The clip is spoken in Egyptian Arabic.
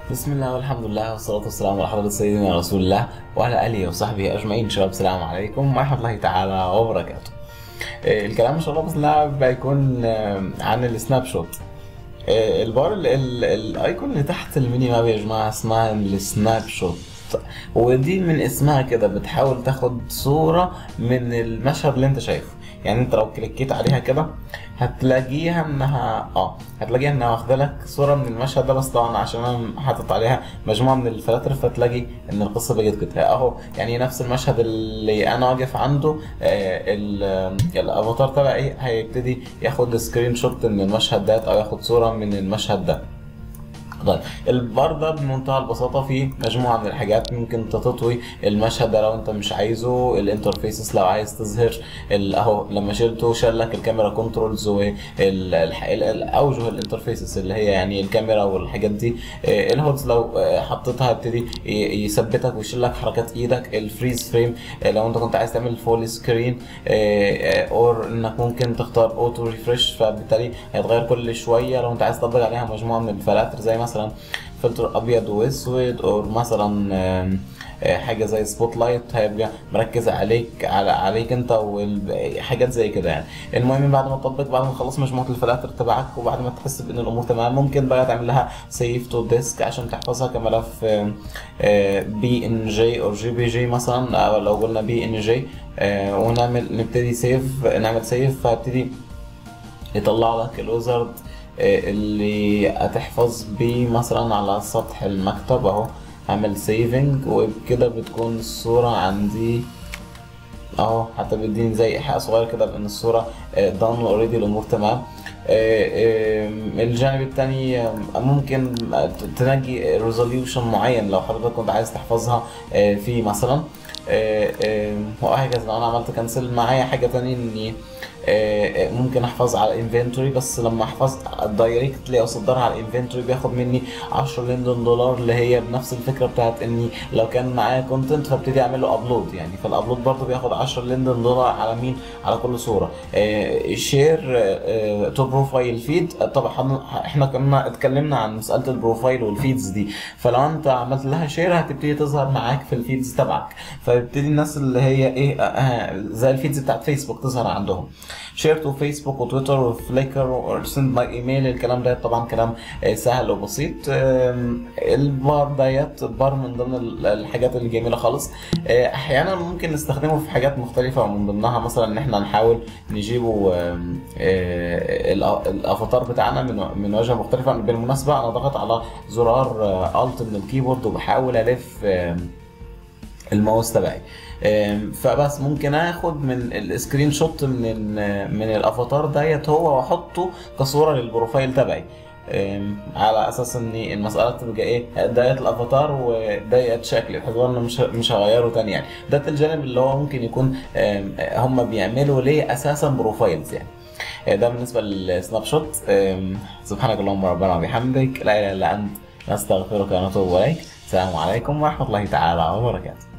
بسم الله والحمد لله والصلاة والسلام على حضرة سيدنا رسول الله وعلى آله وصحبه أجمعين شباب السلام عليكم ورحمة الله تعالى وبركاته آه، الكلام إن شاء الله بإذن الله بيكون آه، عن السناب شوت آه، البار ال- ال- الايكون اللي تحت الميني ماب يا جماعة اسمها السناب شوت ودي من اسمها كده بتحاول تاخد صورة من المشهد اللي انت شايفه يعني انت لو كليكيت عليها كده هتلاقيها انها اه هتلاقيها انها واخده لك صوره من المشهد ده بس طبعا عشان انا حاطط عليها مجموعه من الفلاتر فتلاقي ان القصه بقت كده اهو يعني نفس المشهد اللي انا واقف عنده آه ال- آه، الافاتار تبعي هيبتدي ياخد سكرين شوت من المشهد ده او ياخد صوره من المشهد ده طيب البار ده بمنتهى البساطة فيه مجموعة من الحاجات ممكن انت تطوي المشهد ده لو انت مش عايزه الانترفيسز لو عايز تظهر ال- اهو لما شلته شال لك الكاميرا كنترولز والاوجه الانترفيسز اللي هي يعني الكاميرا والحاجات دي آه، الهودز لو آه، حطيتها يبتدي ي- يثبتك ويشيل لك حركات ايدك الفريز فريم آه، لو انت كنت عايز تعمل فول سكرين اور انك ممكن تختار اوتو ريفرش فبالتالي هيتغير كل شويه لو انت عايز تطبق عليها مجموعه من الفلاتر زي مثلا فلتر ابيض واسود او مثلا آم، آه، حاجه زي سبوت لايت هيبقى مركز عليك على عليك انت وحاجات زي كده يعني المهم بعد ما تطبق بعد ما تخلص مجموعه الفلاتر تبعك وبعد ما تحس بان الامور تمام ممكن بقى تعمل لها سيف تو ديسك عشان تحفظها كملف بي ان جي او جي بي جي مثلا او لو قلنا بي ان جي ونعمل نبتدي سيف نعمل سيف فابتدي يطلع لك الوزرد اللي هتحفظ بيه مثلا على سطح المكتب اهو اعمل سيفنج وبكده بتكون الصورة عندي اهو حتى بيديني زي ايحاء صغير كده بان الصورة دان اوريدي الامور تمام آه، آه، الجانب التاني آه، ممكن تنجي ريزوليوشن معين لو حضرتك كنت عايز تحفظها آه، فيه مثلا آه، آه، وهكذا لو انا عملت كنسل معايا حاجة تانية اني آه، آه، ممكن احفظ على انفنتوري بس لما احفظ دايركتلي اصدرها على الانفنتوري بياخد مني 10 لندن دولار اللي هي بنفس الفكره بتاعت اني لو كان معايا كونتنت فابتدي اعمل له ابلود يعني فالابلود برضه بياخد 10 لندن دولار على مين على كل صوره شير تو بروفايل فيد طبعا احنا كنا اتكلمنا عن مساله البروفايل والفيدز دي فلو انت عملت لها شير هتبتدي تظهر معاك في الفيدز تبعك فيبتدي الناس اللي هي ايه آه، زي الفيدز بتاعت فيسبوك تظهر عندهم شير تو فيسبوك وتويتر وفليكر وسند ماي ايميل الكلام ده طبعا كلام آه، سهل وبسيط آم، البار ديت بار من ضمن ال- الحاجات الجميله خالص آه، احيانا ممكن نستخدمه في حاجات مختلفه ومن ضمنها مثلا ان احنا نحاول نجيبه آم، آه، الأ- الافاتار بتاعنا من من وجهه مختلفه بالمناسبه انا ضغط على زرار الت من الكيبورد وبحاول الف آم، الماوس تبعي أم، فبس ممكن اخد من السكرين شوت من ال- من الافاتار ديت هو واحطه كصوره للبروفايل تبعي أم، على اساس ان المساله تبقى ايه ديت الافاتار وديت شكل بحيث انا مش مش هغيره تاني يعني ده الجانب اللي هو ممكن يكون أم، هم بيعملوا ليه اساسا بروفايلز يعني ده بالنسبه للسناب شوت أم، سبحانك اللهم ربنا وبحمدك لا اله الا انت نستغفرك ونتوب اليك السلام عليكم ورحمه الله تعالى وبركاته